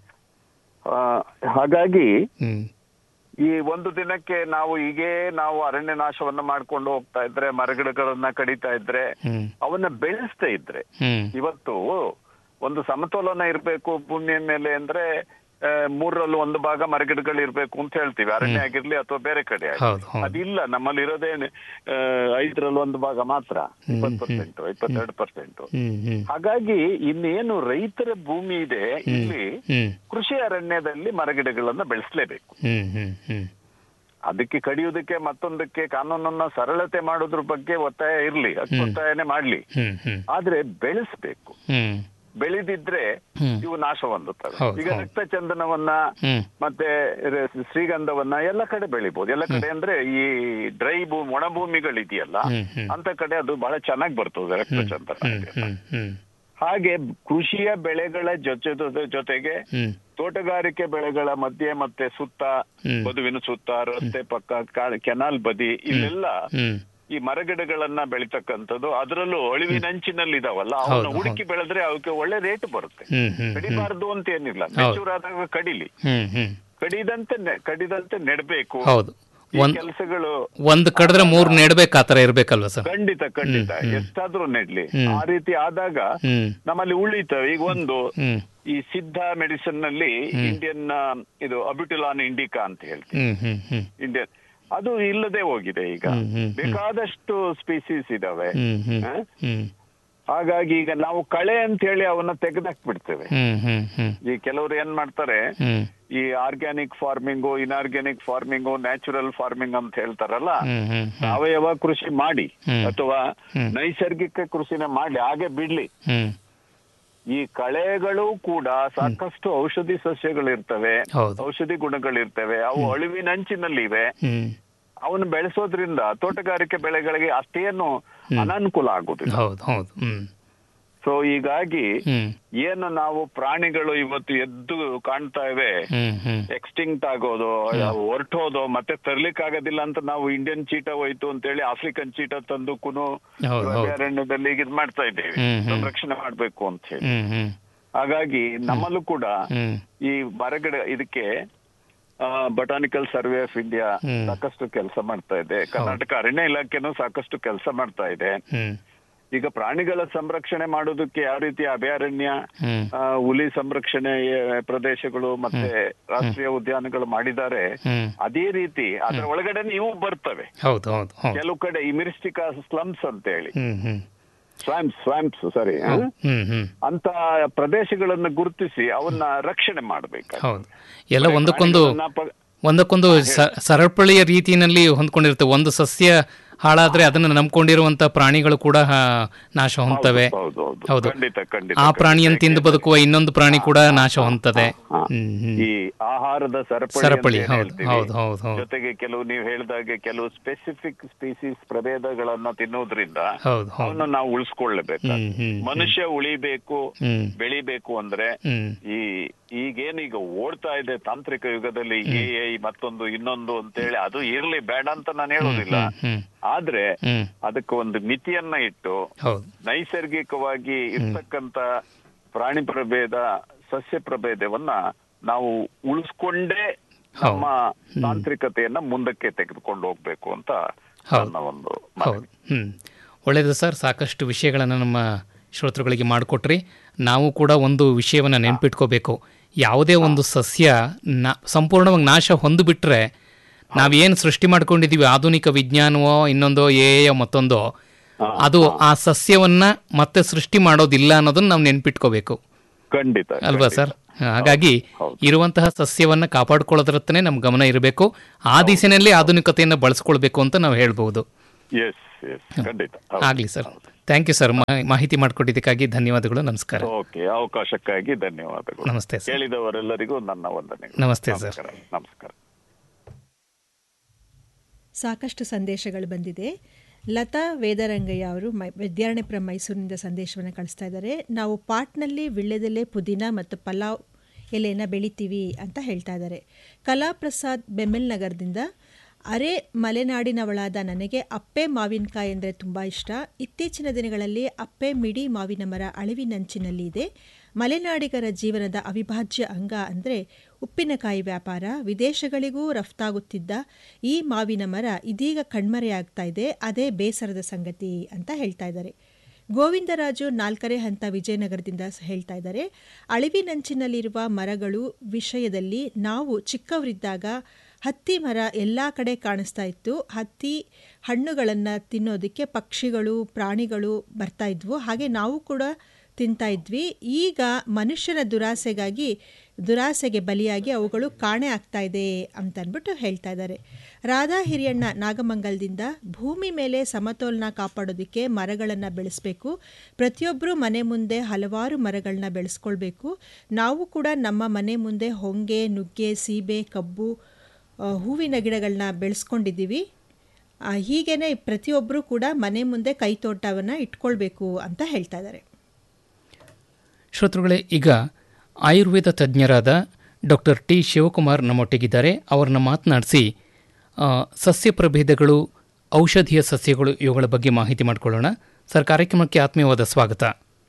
ಆ, ಹಾಗಾಗಿ ಹ್ಮ್ ಈ ಒಂದು ದಿನಕ್ಕೆ ನಾವು ಹೀಗೆ ನಾವು ಅರಣ್ಯ ನಾಶವನ್ನ ಮಾಡ್ಕೊಂಡು ಹೋಗ್ತಾ ಇದ್ರೆ ಮರಗಿಡಗಳನ್ನ ಕಡಿತಾ ಇದ್ರೆ ಹ್ಮ್ ಅವನ್ನ ಬೆಳೆಸ್ತಾ ಇದ್ರೆ ಹ್ಮ್ ಇವತ್ತು ಒಂದು ಸಮತೋಲನ ಇರಬೇಕು ಭೂಮಿಯ ಮೇಲೆ ಅಂದ್ರೆ ಆ, ಮೂರರಲ್ಲಿ ಒಂದು ಭಾಗ ಮರಗಿಡಗಳು ಇರ್ಬೇಕು ಅಂತ ಹೇಳ್ತೀವಿ ಅರಣ್ಯ ಆಗಿರ್ಲಿ ಅಥವಾ ಬೇರೆ ಕಡೆ ಆಗ್ಲಿ. ಹೌದು ಹೌದು ಅದಿಲ್ಲ ನಮ್ಮಲ್ಲಿ ಇರೋದೇ ಆ, ಐದರಲ್ಲಿ ಒಂದು ಭಾಗ ಮಾತ್ರ ಇಪ್ಪತ್ತು ಪರ್ಸೆಂಟ್ ಇಪ್ಪತ್ತೆರಡು ಪರ್ಸೆಂಟ್ ಹ್ಮ್ ಹ್ಮ್ ಹಾಗಾಗಿ ಇನ್ನೇನು ರೈತರ ಭೂಮಿ ಇದೆ ಇಲ್ಲಿ ಹ್ಮ್ ಕೃಷಿ ಅರಣ್ಯದಲ್ಲಿ ಮರಗಿಡಗಳನ್ನ ಬೆಳೆಸಲೇಬೇಕು ಹ್ಮ್ ಹ್ಮ್ ಹ್ಮ್ ಅದಕ್ಕೆ ಕಡಿಯುವುದಕ್ಕೆ ಮತ್ತೊಂದಕ್ಕೆ ಕಾನೂನನ್ನ ಸರಳತೆ ಮಾಡೋದ್ರ ಬಗ್ಗೆ ಒತ್ತಾಯ ಇರ್ಲಿ ಅದು ಒತ್ತಾಯನೇ ಮಾಡ್ಲಿ ಹ್ಮ್ ಹ್ಮ್ ಆದ್ರೆ ಬೆಳೆಸ್ಬೇಕು ಹ್ಮ್ ಬೆಳೆದಿದ್ರೆ ಹ್ಮ್. ಇವು ನಾಶ ಹೊಂದುತ್ತವೆ ಹೌದು, ಈಗ ಹೌದು. ರಕ್ತ ಚಂದನವನ್ನ ಹ್ಮ್ ಮತ್ತೆ ರ- ಶ್ರೀಗಂಧವನ್ನ ಎಲ್ಲ ಕಡೆ ಬೆಳಿಬಹುದು ಎಲ್ಲ ಕಡೆ ಅಂದ್ರೆ ಈ ಡ್ರೈ ಭೂಮಿ ಒಣ ಭೂಮಿಗಳಿದೆಯಲ್ಲ ಹ್ಮ್ ಹ್ಮ್ ಅಂತ ಕಡೆ ಅದು ಬಹಳ ಚೆನ್ನಾಗಿ ಬರ್ತದೆ ರಕ್ತ ಚಂದನ ಹ್ಮ್ ಹ್ಮ್ ಹ್ಮ್ ಹಾಗೆ ಕೃಷಿಯ ಬೆಳೆಗಳ ಜೊತೆ ಜೊತೆ- ಜೊತೆಗೆ ಹ್ಮ್ ತೋಟಗಾರಿಕೆ ಬೆಳೆಗಳ ಮಧ್ಯೆ ಮತ್ತೆ ಸುತ್ತ ಹ್ಮ್. ಬದುವಿನ ಸುತ್ತ ರಸ್ತೆ ಪಕ್ಕ ಕಾ- ಕೆನಾಲ್ ಬದಿ ಇಲ್ಲೆಲ್ಲ ಹ್ಮ್ ಈ ಮರಗಿಡಗಳನ್ನ ಬೆಳಿತಕ್ಕಂಥದ್ದು ಅದರಲ್ಲೂ ಅಳಿವಿನಂಚಿನಲ್ಲಿ ಇದಾವಲ್ಲ ಅವನ್ನ ಹೌದು, ಹುಡುಕಿ ಬೆಳೆದ್ರೆ ಅವಕ್ಕೆ ಒಳ್ಳೆ ರೇಟ್ ಬರುತ್ತೆ ಹ್ಮ್ ಹ್ಮ್ ಹ್ಮ್ ಕಡಿಬಾರ್ದು ಅಂತ ಏನಿಲ್ಲ ಮೆಚೂರ್ ಆದಾಗ ಕಡಿಲಿ ಹ್ಮ್ ಹ್ಮ್ ಕಡಿದಂತೆ ನೆ- ಕಡಿದಂತೆ ನೆಡ್ಬೇಕು ಹೌದು ಈ ಒಂದ್ ಕೆಲಸಗಳು ಒಂದ್ ಕಡಿದ್ರೆ ಮೂರ್ ನೆಡ್ಬೇಕು ಆತರ ಇರ್ಬೇಕಲ್ವಾ ಸರ್ ಖಂಡಿತ ಖಂಡಿತ ಎಷ್ಟಾದ್ರೂ ನೆಡ್ಲಿ ಆ ರೀತಿ ಆದಾಗ ಹ್ಮ್ ನಮ್ಮಲ್ಲಿ ಉಳಿತವೆ ಈಗ ಒಂದು ಹ್ಮ್ ಈ ಸಿದ್ಧ ಮೆಡಿಸಿನ್ ನಲ್ಲಿ ಇಂಡಿಯನ್ ಆ, ಇದು ಅಬಿಟುಲಾನ್ ಇಂಡಿಕಾ ಅಂತ ಹೇಳ್ತೀವಿ ಹ್ಮ್ ಹ್ಮ್ ಹ್ಮ್ ಇಂಡಿಯನ್ ಅದು ಇಲ್ಲದೆ ಹೋಗಿದೆ ಈಗ ಹ್ಮ್, ಹ್ಮ್, ಹ್ಮ್. ಬೇಕಾದಷ್ಟು ಸ್ಪೀಸೀಸ್ ಇದಾವೆ ಹ್ಮ್ ಹ್ಮ್ ಹ? ಹ್ಮ್ ಹಾಗಾಗಿ ಈಗ ನಾವು ಕಳೆ ಅಂತ ಹೇಳಿ ಅವನ್ನ ತೆಗೆದಾಕ್ಬಿಡ್ತೇವೆ ಹ್ಮ್ ಹ್ಮ್ ಹ್ಮ್ ಈ ಕೆಲವರು ಏನ್ ಮಾಡ್ತಾರೆ ಹ್ಮ್ ಈ organic farming inorganic farming natural farming ಅಂತ ಹೇಳ್ತಾರಲ್ಲ ಹ್ಮ್ ಹ್ಮ್ ಹ್ಮ್ ಸಾವಯವ ಕೃಷಿ ಮಾಡಿ ಹ್ಮ್. ಅಥವಾ ಹ್ಮ್. ನೈಸರ್ಗಿಕ ಕೃಷಿನ ಮಾಡ್ಲಿ ಹಾಗೆ ಬಿಡ್ಲಿ ಹ್ಮ್ ಈ ಕಳೆಗಳು ಕೂಡ ಸಾಕಷ್ಟು ಔಷಧಿ ಸಸ್ಯಗಳಿರ್ತವೆ ಹೌದು ಔಷಧಿ ಗುಣಗಳಿರ್ತವೆ ಅವು ಅಳಿವಿನಂಚಿನಲ್ಲಿವೆ ಹ್ಮ್ ಅವನ್ನ ಬೆಳೆಸೋದ್ರಿಂದ ತೋಟಗಾರಿಕೆ ಬೆಳೆಗಳಿಗೆ ಅಷ್ಟೇನು ಅನಾನುಕೂಲ ಆಗುದಿಲ್ಲ ಹೌದು ಹೌದು ಹ್ಮ್ ಸೊ ಹೀಗಾಗಿ ಹ್ಮ್ ಏನು ನಾವು ಪ್ರಾಣಿಗಳು ಇವತ್ತು ಎದ್ದು ಕಾಣ್ತಾ ಇವೆ ಹ್ಮ್ ಹ್ಮ್ ಎಕ್ಸ್ಟಿಂಕ್ಟ್ ಆಗೋದು ಹೊರಟೋದು ಮತ್ತೆ ತರ್ಲಿಕ್ ಆಗೋದಿಲ್ಲ ಅಂತ ನಾವು ಇಂಡಿಯನ್ ಚೀಟ ಹೋಯ್ತು ಅಂತೇಳಿ ಆಫ್ರಿಕನ್ ಚೀಟ ತಂದು ಕುನು ಹೌದು ಹೌದು ಅಭಯಾರಣ್ಯದಲ್ಲಿ ಈಗ ಇದ್ ಮಾಡ್ತಾ ಇದ್ದೇವೆ ಹ್ಮ್, ಹ್ಮ್. ಸಂರಕ್ಷಣೆ ಮಾಡ್ಬೇಕು ಅಂತ ಹೇಳಿ ಹ್ಮ್ ಹ್ಮ್ ಹಾಗಾಗಿ ನಮ್ಮಲ್ಲೂ ಕೂಡ ಹ್ಮ್ ಈ ಮರಗಿಡ ಇದಕ್ಕೆ ಬಟಾನಿಕಲ್ ಸರ್ವೆ ಆಫ್ ಇಂಡಿಯಾ ಹ್ಮ್. ಸಾಕಷ್ಟು ಕೆಲಸ ಮಾಡ್ತಾ ಇದೆ ಕರ್ನಾಟಕ ಅರಣ್ಯ ಇಲಾಖೆನೂ ಸಾಕಷ್ಟು ಕೆಲಸ ಮಾಡ್ತಾ ಇದೆ ಹ್ಮ್ ಈಗ ಪ್ರಾಣಿಗಳ ಸಂರಕ್ಷಣೆ ಮಾಡೋದಕ್ಕೆ ಯಾವ ರೀತಿ ಅಭಯಾರಣ್ಯ ಹ್ಮ್ ಆ, ಹುಲಿ ಸಂರಕ್ಷಣೆ ಆ, ಪ್ರದೇಶಗಳು ಮತ್ತೆ ರಾಷ್ಟ್ರೀಯ ಉದ್ಯಾನಗಳು ಮಾಡಿದ್ದಾರೆ ಹ್ಮ್ ಅದೇ ರೀತಿ ಅದರ ಒಳಗಡೆ ಇವು ಬರ್ತವೆ ಹೌದು ಹೌದು ಹೌದು ಕೆಲವು ಕಡೆ ಈ ಮಿರಿಸ್ಟಿಕಾ ಸ್ಲಮ್ಸ್ ಅಂತ ಹೇಳಿ ಹ್ಮ್ ಹ್ಮ್ ಸ್ವಾಂಪ್ಸ್ ಸ್ವಾಂಪ್ಸ್ ಸಾರಿ ಹ್ಮ್ ಹ್ಮ್ ಅಂತ ಪ್ರದೇಶಗಳನ್ನು ಗುರುತಿಸಿ ಅವನ್ನ ರಕ್ಷಣೆ ಮಾಡಬೇಕು ಹೌದು ಎಲ್ಲ ಒಂದಕ್ಕೊಂದು ಒಂದಕ್ಕೊಂದು ಸ- ಸರಪಳಿಯ ರೀತಿಯಲ್ಲಿ ಹೊಂದ್ಕೊಂಡಿರ್ತವೆ ಒಂದು ಸಸ್ಯ ಹಾಳಾದ್ರೆ ಅದನ್ನ ನಂಬ್ಕೊಂಡಿರುವಂತ ಪ್ರಾಣಿಗಳು ಕೂಡ ಆ, ನಾಶ ಹೊಂದ್ತವೆ ಹೌದು ಹೌದು ಹೌದು. ಖಂಡಿತ ಖಂಡಿತ ಆ ಪ್ರಾಣಿಯನ್ನು ತಿಂದು ಬದುಕುವ ಇನ್ನೊಂದು ಪ್ರಾಣಿ ಕೂಡ ನಾಶ ಹೊಂದ್ತದೆ ಹಾ. ಹ್ಮ್ ಹ್ಮ್ ಈ ಆಹಾರದ ಸರಪಳಿ ಸರಪಳಿ ಅಂತ ಏನ್ ಹೌದು ಹೇಳ್ತೀವಿ. ಹೌದು ಹೌದು ಹೌದು ಜೊತೆಗೆ ಕೆಲವು ನೀವು ಹೇಳಿದಾಗೆ ಕೆಲವು ಸ್ಪೆಸಿಫಿಕ್ ಸ್ಪೀಸೀಸ್ ಪ್ರಭೇದಗಳನ್ನ ತಿನ್ನೋದ್ರಿಂದ ಹೌದು ಹೌದು ಅವನ್ನ ನಾವು ಉಳಿಸ್ಕೊಳ್ಳಬೇಕು ಹ್ಮ್ ಹ್ಮ್ ಮನುಷ್ಯ ಉಳಿಬೇಕು ಹ್ಮ್ ಬೆಳಿಬೇಕು ಅಂದ್ರೆ ಹ್ಮ್ ಈ ಈಗೇನೀಗ ಓಡ್ತಾ ಇದೆ ತಾಂತ್ರಿಕ ಯುಗದಲ್ಲಿ ಎ ಐ ಮತ್ತೊಂದು ಇನ್ನೊಂದು ಅಂತೇಳಿ ಅದು ಇರ್ಲಿ ಬೇಡ ಅಂತ ನಾನು ಹೇಳೋದಿಲ್ಲ ಹ್ಮ್ ಆದ್ರೆ ಹ್ಮ್ ಅದಕ್ಕೆ ಒಂದು ಮಿತಿಯನ್ನ ಇಟ್ಟು ಹೌದು ನೈಸರ್ಗಿಕವಾಗಿ ಇರ್ತಕ್ಕಂತ ಪ್ರಾಣಿ ಪ್ರಭೇದ ಸಸ್ಯ ಪ್ರಭೇದವನ್ನ ನಾವು ಉಳಿಸ್ಕೊಂಡೇ ನಮ್ಮ ತಾಂತ್ರಿಕತೆಯನ್ನ ಮುಂದಕ್ಕೆ ತೆಗೆದುಕೊಂಡು ಹೋಗ್ಬೇಕು ಅಂತ ಹೌದು. ನನ್ನ ಒಂದು ಹೌದು ಹ್ಮ್ ಒಳ್ಳೆಯದು ಸರ್ ಸಾಕಷ್ಟು ವಿಷಯಗಳನ್ನು ನಮ್ಮ ಶ್ರೋತೃಗಳಿಗೆ ಮಾಡಿಕೊಟ್ರಿ ನಾವು ಕೂಡ ಒಂದು ವಿಷಯವನ್ನು ನೆನ್ಪಿಟ್ಕೋಬೇಕು ಯಾವುದೇ ಒಂದು ಸಸ್ಯ ನ ಸಂಪೂರ್ಣವಾಗಿ ನಾಶ ಹೊಂದಿಬಿಟ್ರೆ ನಾವೇನು ಸೃಷ್ಟಿ ಮಾಡ್ಕೊಂಡಿದ್ದೀವಿ ಆಧುನಿಕ ವಿಜ್ಞಾನವೋ ಇನ್ನೊಂದೋ ಎ ಮತ್ತೊಂದೋ ಹಾ, ಅದು ಆ ಸಸ್ಯವನ್ನ ಮತ್ತೆ ಸೃಷ್ಟಿ ಮಾಡೋದಿಲ್ಲ ಅನ್ನೋದನ್ನ ನಾವು ನೆನ್ಪಿಟ್ಕೋಬೇಕು ಖಂಡಿತ ಅಲ್ವಾ ಸರ್ ಹಾಗಾಗಿ ಹೌದು. ಇರುವಂತಹ ಸಸ್ಯವನ್ನ ಕಾಪಾಡ್ಕೊಳ್ಳೋದ್ರತ್ತನೇ ನಮ್ ಗಮನ ಇರಬೇಕು ಆ ದಿಸೆನಲ್ಲಿ ಆಧುನಿಕತೆಯನ್ನು ಬಳಸ್ಕೊಳ್ಬೇಕು ಅಂತ ನಾವು ಹೇಳ್ಬಹುದು ಎಸ್ ಎಸ್ ಖಂಡಿತ ಹೌದು. ಆಗ್ಲಿ ಸರ್ ಥ್ಯಾಂಕ್ ಯು ಸರ್ ಮಾಹಿತಿ ಮಾಡಿಕೊಟ್ಟಿದ್ದಕ್ಕಾಗಿ ಧನ್ಯವಾದಗಳು ನಮಸ್ಕಾರ ಓಕೆ ಅವಕಾಶಕ್ಕಾಗಿ ಧನ್ಯವಾದಗಳು ನಮಸ್ತೆ ಸರ್ ಕೇಳಿದವರೆಲ್ಲರಿಗೂ ನನ್ನ ವಂದನೆಗಳು ನಮಸ್ತೆ ಸರ್ ನಮಸ್ಕಾರ ನಮಸ್ಕಾರ ಸಾಕಷ್ಟು ಸಂದೇಶಗಳು ಬಂದಿದೆ ಲತಾ ವೇದರಂಗಯ್ಯ ಅವರು ಮೈ ವಿದ್ಯಾರಣ್ಯಪುರ ಮೈಸೂರಿನಿಂದ ಸಂದೇಶವನ್ನು ಕಳಿಸ್ತಾ ಇದ್ದಾರೆ ನಾವು ಪಾಟ್ನಲ್ಲಿ ವಿಳ್ಳೆದೆಲೆ ಪುದೀನ ಮತ್ತು ಪಲಾವ್ ಎಲೆಯನ್ನು ಬೆಳಿತೀವಿ ಅಂತ ಹೇಳ್ತಾ ಇದ್ದಾರೆ ಕಲಾಪ್ರಸಾದ್ ಬೆಮ್ಮೆಲ್ ನಗರದಿಂದ ಅರೆ ಮಲೆನಾಡಿನವಳಾದ ನನಗೆ ಅಪ್ಪೆ ಮಾವಿನಕಾಯಿ ಅಂದರೆ ತುಂಬ ಇಷ್ಟ ಇತ್ತೀಚಿನ ದಿನಗಳಲ್ಲಿ ಅಪ್ಪೆ ಮಿಡಿ ಮಾವಿನ ಮರ ಅಳಿವಿನಂಚಿನಲ್ಲಿ ಇದೆ ಮಲೆನಾಡಿಗರ ಜೀವನದ ಅವಿಭಾಜ್ಯ ಅಂಗ ಅಂದರೆ ಉಪ್ಪಿನಕಾಯಿ ವ್ಯಾಪಾರ ವಿದೇಶಗಳಿಗೂ ರಫ್ತಾಗುತ್ತಿದ್ದ ಈ ಮಾವಿನ ಮರ ಇದೀಗ ಕಣ್ಮರೆಯಾಗ್ತಾ ಇದೆ ಅದೇ ಬೇಸರದ ಸಂಗತಿ ಅಂತ ಹೇಳ್ತಾ ಇದ್ದಾರೆ ಗೋವಿಂದರಾಜು ನಾಲ್ಕನೇ ಹಂತ ವಿಜಯನಗರದಿಂದ ಸ- ಹೇಳ್ತಾ ಇದ್ದಾರೆ ಅಳಿವಿನಂಚಿನಲ್ಲಿರುವ ಮರಗಳು ವಿಷಯದಲ್ಲಿ ನಾವು ಚಿಕ್ಕವರಿದ್ದಾಗ ಹತ್ತಿ ಮರ ಎಲ್ಲ ಕಡೆ ಕಾಣಿಸ್ತಾ ಇತ್ತು ಹತ್ತಿ ಹಣ್ಣುಗಳನ್ನು ತಿನ್ನೋದಕ್ಕೆ ಪಕ್ಷಿಗಳು ಪ್ರಾಣಿಗಳು ಬರ್ತಾ ಇದ್ವು ಹಾಗೆ ನಾವು ಕೂಡ ತಿಂತಾ ಇದ್ವಿ ಈಗ ಮನುಷ್ಯನ ದುರಾಸೆಗಾಗಿ ದುರಾಸೆಗೆ ಬಲಿಯಾಗಿ ಅವುಗಳು ಕಾಣೆ ಆಗ್ತಾ ಇದೆ ಅಂತ ಅಂದ್ಬಿಟ್ಟು ಹೇಳ್ತಾ ಇದ್ದಾರೆ ರಾಧಾ ಹಿರಿಯಣ್ಣ ನಾಗಮಂಗಲದಿಂದ ಭೂಮಿ ಮೇಲೆ ಸಮತೋಲನ ಕಾಪಾಡೋದಕ್ಕೆ ಮರಗಳನ್ನು ಬೆಳೆಸಬೇಕು ಪ್ರತಿಯೊಬ್ಬರು ಮನೆ ಮುಂದೆ ಹಲವಾರು ಮರಗಳನ್ನ ಬೆಳೆಸ್ಕೊಳ್ಬೇಕು ನಾವು ಕೂಡ ನಮ್ಮ ಮನೆ ಮುಂದೆ ಹೊಂಗೆ ನುಗ್ಗೆ ಸೀಬೆ ಕಬ್ಬು ಆ, ಹೂವಿನ ಗಿಡಗಳನ್ನ ಬೆಳೆಸ್ಕೊಂಡಿದ್ದೀವಿ ಆ, ಹೀಗೇನೆ ಪ್ರತಿಯೊಬ್ಬರು ಕೂಡ ಮನೆ ಮುಂದೆ ಕೈತೋಟವನ್ನು ಇಟ್ಕೊಳ್ಬೇಕು ಅಂತ ಹೇಳ್ತಾ ಇದ್ದಾರೆ ಶ್ರೋತೃಗಳೇ ಈಗ ಆಯುರ್ವೇದ ತಜ್ಞರಾದ ಡಾಕ್ಟರ್ ಟಿ ಶಿವಕುಮಾರ್ ನಮ್ಮೊಟ್ಟಿಗಿದ್ದಾರೆ ಅವರನ್ನ ಮಾತನಾಡಿಸಿ ಆ, ಸಸ್ಯ ಪ್ರಭೇದಗಳು ಔಷಧೀಯ ಸಸ್ಯಗಳು ಇವುಗಳ ಬಗ್ಗೆ ಮಾಹಿತಿ ಮಾಡಿಕೊಳ್ಳೋಣ ಸರ್ ಕಾರ್ಯಕ್ರಮಕ್ಕೆ ಆತ್ಮೀಯವಾದ ಸ್ವಾಗತ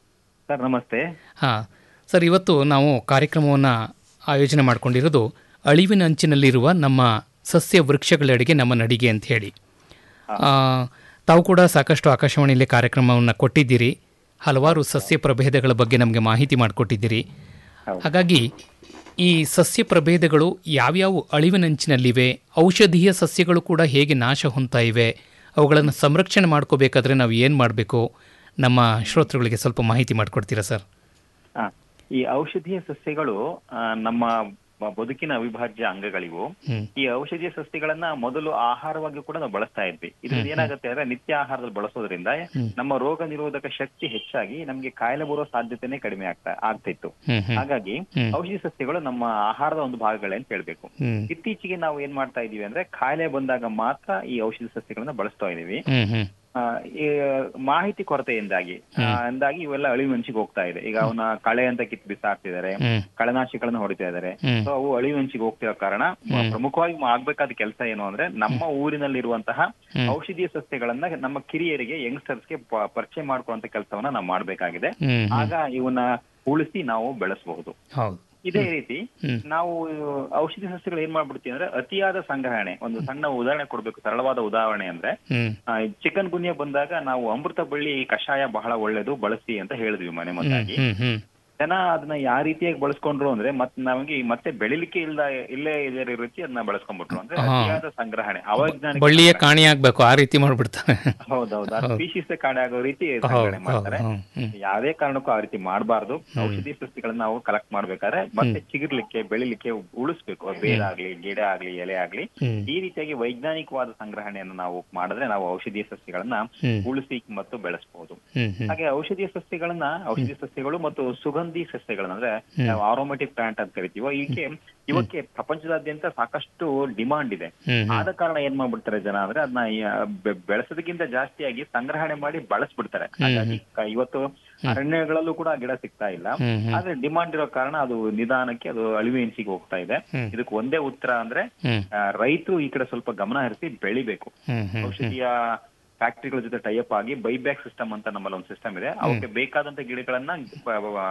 ಸರ್ ನಮಸ್ತೆ ಹಾಂ ಸರ್ ಇವತ್ತು ನಾವು ಕಾರ್ಯಕ್ರಮವನ್ನು ಆಯೋಜನೆ ಮಾಡಿಕೊಂಡಿರೋದು ಅಳಿವಿನ ಅಂಚಿನಲ್ಲಿರುವ ನಮ್ಮ ಸಸ್ಯ ವೃಕ್ಷಗಳೆಡೆಗೆ ನಮ್ಮ ನಡಿಗೆ ಅಂತ ಹೇಳಿ ಆ, ತಾವು ಕೂಡ ಸಾಕಷ್ಟು ಆಕಾಶವಾಣಿಯಲ್ಲಿ ಕಾರ್ಯಕ್ರಮವನ್ನು ಕೊಟ್ಟಿದ್ದೀರಿ ಹಲವಾರು ಸಸ್ಯ ಪ್ರಭೇದಗಳ ಬಗ್ಗೆ ನಮಗೆ ಮಾಹಿತಿ ಮಾಡಿಕೊಟ್ಟಿದ್ದೀರಿ ಹಾಗಾಗಿ ಈ ಸಸ್ಯ ಪ್ರಭೇದಗಳು ಯಾವ್ಯಾವ ಅಳಿವಿನಂಚಿನಲ್ಲಿವೆ ಔಷಧೀಯ ಸಸ್ಯಗಳು ಕೂಡ ಹೇಗೆ ನಾಶ ಹೊಂದ್ತಾ ಇವೆ ಅವುಗಳನ್ನು ಸಂರಕ್ಷಣೆ ಮಾಡ್ಕೋಬೇಕಾದ್ರೆ ನಾವು ಏನು ಮಾಡಬೇಕು ನಮ್ಮ ಶ್ರೋತೃಗಳಿಗೆ ಸ್ವಲ್ಪ ಮಾಹಿತಿ ಮಾಡಿಕೊಡ್ತೀರಾ ಸರ್ ಆ, ಈ ಔಷಧೀಯ ಸಸ್ಯಗಳು ಆ, ನಮ್ಮ ಬ- ಬದುಕಿನ ಅವಿಭಾಜ್ಯ ಅಂಗಗಳಿವು ಹ್ಮ್. ಈ ಔಷಧೀಯ ಸಸ್ಯಗಳನ್ನ ಮೊದಲು ಆಹಾರವಾಗಿ ಕೂಡ ನಾವು ಬಳಸ್ತಾ ಇದ್ವಿ ಇದರಿಂದ ಏನಾಗುತ್ತೆ ಅಂದ್ರೆ ನಿತ್ಯ ಆಹಾರದಲ್ಲಿ ಬಳಸೋದ್ರಿಂದ ನಮ್ಮ ರೋಗ ನಿರೋಧಕ ಶಕ್ತಿ ಹೆಚ್ಚಾಗಿ ನಮ್ಗೆ ಕಾಯಿಲೆ ಬರೋ ಸಾಧ್ಯತೆನೆ ಕಡಿಮೆ ಆಗ್ತಾ ಆಗ್ತಿತ್ತು ಹ್ಮ್ ಹ್ಮ್ ಹಾಗಾಗಿ ಔಷಧಿ ಸಸ್ಯಗಳು ನಮ್ಮ ಆಹಾರದ ಒಂದು ಭಾಗಗಳೇ ಅಂತ ಹೇಳ್ಬೇಕು ಹ್ಮ್ ಇತ್ತೀಚೆಗೆ ನಾವು ಏನ್ ಮಾಡ್ತಾ ಇದೀವಿ ಅಂದ್ರೆ ಕಾಯಿಲೆ ಬಂದಾಗ ಮಾತ್ರ ಈ ಔಷಧಿ ಸಸ್ಯಗಳನ್ನ ಬಳಸ್ತಾ ಇದೀವಿ ಹ್ಮ್ ಹ್ಮ್ ಆ, ಈ ಮಾಹಿತಿ ಕೊರತೆಯಿಂದಾಗಿ ಆ, ಇಂದಾಗಿ ಇವೆಲ್ಲ ಅಳಿವಂಚಿಗೆ ಹೋಗ್ತಾ ಇದೆ ಈಗ ಅವನ ಕಳೆ ಅಂತ ಕಿತ್ ಬಿಸಾಡ್ತಿದ್ದಾರೆ ಹ್ಮ್ ಕಳೆನಾಶಿಗಳನ್ನ ಹೊಡಿತಾ ಇದ್ದಾರೆ ಹ್ಮ್. ಸೊ ಅವು ಅಳಿವಂಚಿಗೆ ಹೋಗ್ತಿರೋ ಕಾರಣ ಪ್ರಮುಖವಾಗಿ ಆಗ್ಬೇಕಾದ ಕೆಲಸ ಏನು ಅಂದ್ರೆ ನಮ್ಮ ಊರಿನಲ್ಲಿರುವಂತಹ ಔಷಧೀಯ ಸಸ್ಯಗಳನ್ನ ನಮ್ಮ ಕಿರಿಯರಿಗೆ ಯಂಗ್ಸ್ಟರ್ಸ್ಗೆ ಪರಿಚಯ ಮಾಡ್ಕೊಳ್ಳುವಂತ ಕೆಲಸವನ್ನ ನಾವು ಮಾಡ್ಬೇಕಾಗಿದೆ ಹ್ಮ್ ಆಗ ಇವನ್ನ ಉಳಿಸಿ ನಾವು ಬೆಳೆಸಬಹುದು ಹೌದು ಇದೇ ರೀತಿ ಹ್ಮ್. ನಾವು ಔಷಧಿ ಸಸ್ಯಗಳು ಏನ್ ಮಾಡ್ಬಿಡ್ತೀವಿ ಅಂದ್ರೆ ಅತಿಯಾದ ಸಂಗ್ರಹಣೆ ಒಂದು ಸಣ್ಣ ಉದಾಹರಣೆ ಕೊಡ್ಬೇಕು ಸರಳವಾದ ಉದಾಹರಣೆ ಅಂದ್ರೆ ಹ್ಮ್ ಚಿಕನ್ ಗುನ್ಯ ಬಂದಾಗ ನಾವು ಅಮೃತ ಬಳ್ಳಿ ಕಷಾಯ ಬಹಳ ಒಳ್ಳೇದು ಬಳಸಿ ಅಂತ ಹೇಳಿದ್ವಿ ಮನೆ ಮದ್ದಾಗಿ ಹ್ಮ್ ಹ್ಮ್ ಜನ ಅದನ್ನ ಯಾವ ರೀತಿಯಾಗಿ ಬಳಸ್ಕೊಂಡ್ರು ಅಂದ್ರೆ ಮತ್ತೆ ನಮಗೆ ಮತ್ತೆ ಬೆಳಿಲಿಕ್ಕೆ ಇಲ್ದ ಇಲ್ಲೇ ಇದೇ ರೀತಿ ಅದನ್ನ ಬಳಸ್ಕೊಂಡ್ಬಿಟ್ರು ಅಂದ್ರೆ ಹಾ. ಅತಿಯಾದ ಸಂಗ್ರಹಣೆ ಅವೈಜ್ಞಾನಿಕ ಬಳ್ಳಿಯ ಕಾಣಿಯಾಗ್ಬೇಕು ಆ ರೀತಿ ಮಾಡ್ಬಿಡ್ತಾರೆ ಹೌದೌದು ಹೌದು. ಸ್ಪೀಶೀಸ್ ಕಾಣೆ ಆಗೋ ರೀತಿ ಹೌದು ಸಂಗ್ರಹಣೆ ಹೌದು ಮಾಡ್ತಾರೆ ಹ್ಮ್ ಹ್ಮ್ ಯಾವುದೇ ಕಾರಣಕ್ಕೂ ಆ ರೀತಿ ಮಾಡಬಾರ್ದು ಔಷಧಿ ಸಸ್ಯಗಳನ್ನ ನಾವು ಕಲೆಕ್ಟ್ ಮಾಡ್ಬೇಕಾದ್ರೆ ಮತ್ತೆ ಚಿಗುರ್ಲಿಕ್ಕೆ ಬೆಳಿಲಿಕ್ಕೆ ಉಳಿಸ್ಬೇಕು ಬೇರಾಗ್ಲಿ ಗಿಡ ಆಗ್ಲಿ ಎಲೆ ಆಗ್ಲಿ ಹ್ಮ್. ಈ ರೀತಿಯಾಗಿ ವೈಜ್ಞಾನಿಕವಾದ ಸಂಗ್ರಹಣೆಯನ್ನು ನಾವು ಮಾಡಿದ್ರೆ ನಾವು ಔಷಧೀಯ ಸಸ್ಯಗಳನ್ನ ಹ್ಮ್. ಉಳಿಸಿ ಮತ್ತು ಬೆಳೆಸಬಹುದು ಹ್ಮ್ ಹ್ಮ್ ಹಾಗೆ ಔಷಧೀಯ ಸಸ್ಯಗಳನ್ನ ಔಷಧಿ ಸಸ್ಯಗಳು ಮತ್ತು ಸುಗಂಧಿ ಸಸ್ಯಗಳನ್ನ ಅಂದ್ರೆ ನಾವು ಆರೋಮೆಟಿಕ್ ಪ್ಲಾಂಟ್ ಅಂತ ಕರಿತೀವೋ ಇವಕ್ಕೆ ಇವಕ್ಕೆ ಪ್ರಪಂಚದಾದ್ಯಂತ ಸಾಕಷ್ಟು ಡಿಮಾಂಡ್ ಇದೆ ಹ್ಮ್ ಆದ ಕಾರಣ ಏನ್ ಮಾಡ್ಬಿಡ್ತಾರೆ ಜನ ಅಂದ್ರೆ ಅದನ್ನ ಬೆಳೆಸೋದಕ್ಕಿಂತ ಜಾಸ್ತಿಯಾಗಿ ಸಂಗ್ರಹಣೆ ಮಾಡಿ ಬಳಸ್ಬಿಡ್ತಾರೆ ಹಾಗಾಗಿ ಕ- ಇವತ್ತು ಅರಣ್ಯಗಳಲ್ಲೂ ಕೂಡ ಆ ಗಿಡ ಸಿಗ್ತಾ ಇಲ್ಲ ಹ್ಮ್ ಹ್ಮ್ ಆದ್ರೆ ಡಿಮಾಂಡ್ ಇರೋ ಕಾರಣ ಅದು ನಿಧಾನಕ್ಕೆ ಅದು ಅಳಿವೆನ್ಸಿಗೆ ಹೋಗ್ತಾ ಇದೆ ಹ್ಮ್. ಇದಕ್ಕೆ ಒಂದೇ ಉತ್ತರ ಅಂದ್ರೆ ಹ್ಮ್ ರೈತರು ಈ ಕಡೆ ಸ್ವಲ್ಪ ಗಮನ ಹರಿಸಿ ಬೆಳಿಬೇಕು ಹ್ಮ್ ಹ್ಮ್ ಔಷಧಿಯ ಫ್ಯಾಕ್ಟರಿಗಳ ಜೊತೆ ಟೈಅಪ್ ಆಗಿ ಬೈಬ್ಯಾಕ್ ಸಿಸ್ಟಮ್ ಅಂತ ನಮ್ಮಲ್ಲಿ ಒಂದು ಸಿಸ್ಟಮ್ ಇದೆ ಅವಕ್ಕೆ ಬೇಕಾದಂತ ಗಿಡಗಳನ್ನ ಬ- ಬ-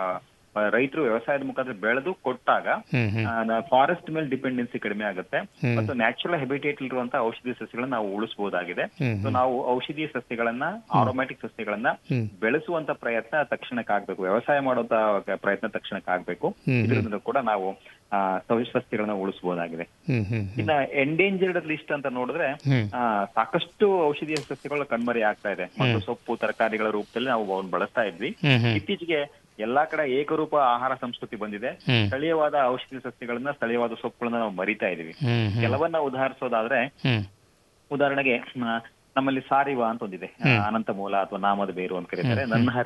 ರೈತರು ವ್ಯವಸಾಯದ ಮುಖಾಂತರ ಬೆಳೆದು ಕೊಟ್ಟಾಗ ಹ್ಮ್ ಹ್ಮ್ ಫಾರೆಸ್ಟ್ ಮೇಲೆ ಡಿಪೆಂಡೆನ್ಸಿ ಕಡಿಮೆ ಆಗುತ್ತೆ ಮತ್ತು ನ್ಯಾಚುರಲ್ ಹೆಬಿಟೇಟ್ ಇರುವಂತಹ ಔಷಧಿ ಸಸ್ಯಗಳನ್ನ ನಾವು ಉಳಿಸಬಹುದಾಗಿದೆ ಹ್ಮ್ ಸೊ ನಾವು ಔಷಧಿ ಸಸ್ಯಗಳನ್ನ ಆರೋಮ್ಯಾಟಿಕ್ ಸಸ್ಯಗಳನ್ನ ಹ್ಮ್. ಬೆಳೆಸುವಂತ ಪ್ರಯತ್ನ ತಕ್ಷಣಕ್ಕೆ ಆಗ್ಬೇಕು ವ್ಯವಸಾಯ ಮಾಡುವಂತ ಪ್ರಯತ್ನ ತಕ್ಷಣಕ್ಕೆ ಆಗ್ಬೇಕು ಹ್ಮ್. ಇದರಿಂದ ಕೂಡ ನಾವು ಆ, ಸೌ- ಸಸ್ಯಗಳನ್ನ ಉಳಿಸಬಹುದಾಗಿದೆ ಹ್ಮ್ ಹ್ಮ್ ಇನ್ನ ಎಂಡೇಂಜರ್ಡ್ ಲಿಸ್ಟ್ ಅಂತ ನೋಡಿದ್ರೆ ಹ್ಮ್ ಆ, ಸಾಕಷ್ಟು ಔಷಧೀಯ ಸಸ್ಯಗಳು ಕಣ್ಮರೆ ಆಗ್ತಾ ಇದೆ ಮತ್ತು ಸೊಪ್ಪು ತರಕಾರಿಗಳ ರೂಪದಲ್ಲಿ ನಾವು ಅವನ್ನ ಬಳಸ್ತಾ ಇದ್ವಿ ಹ್ಮ್ ಹ್ಮ್ ಇತ್ತೀಚೆಗೆ ಎಲ್ಲಾ ಕಡೆ ಏಕರೂಪ ಆಹಾರ ಸಂಸ್ಕೃತಿ ಬಂದಿದೆ ಹ್ಮ್. ಸ್ಥಳೀಯವಾದ ಔಷಧಿ ಸಸ್ಯಗಳನ್ನ ಸ್ಥಳೀಯವಾದ ಸೊಪ್ಪುಗಳನ್ನ ನಾವು ಮರಿತಾ ಇದೀವಿ ಹ್ಮ್ ಹ್ಮ್ ಕೆಲವನ್ನ ಉದಾಹರಿಸೋದಾದ್ರೆ ಹ್ಮ್ ಉದಾಹರಣೆಗೆ ಆ, ನಮ್ಮಲ್ಲಿ ಸಾರಿವ ಅಂತ ಒಂದಿದೆ ಅನಂತ ಮೂಲ ಅಥವಾ ನಾಮದ ಬೇರು ಅಂತ ಕರೀತಾರೆ ನನ್ನ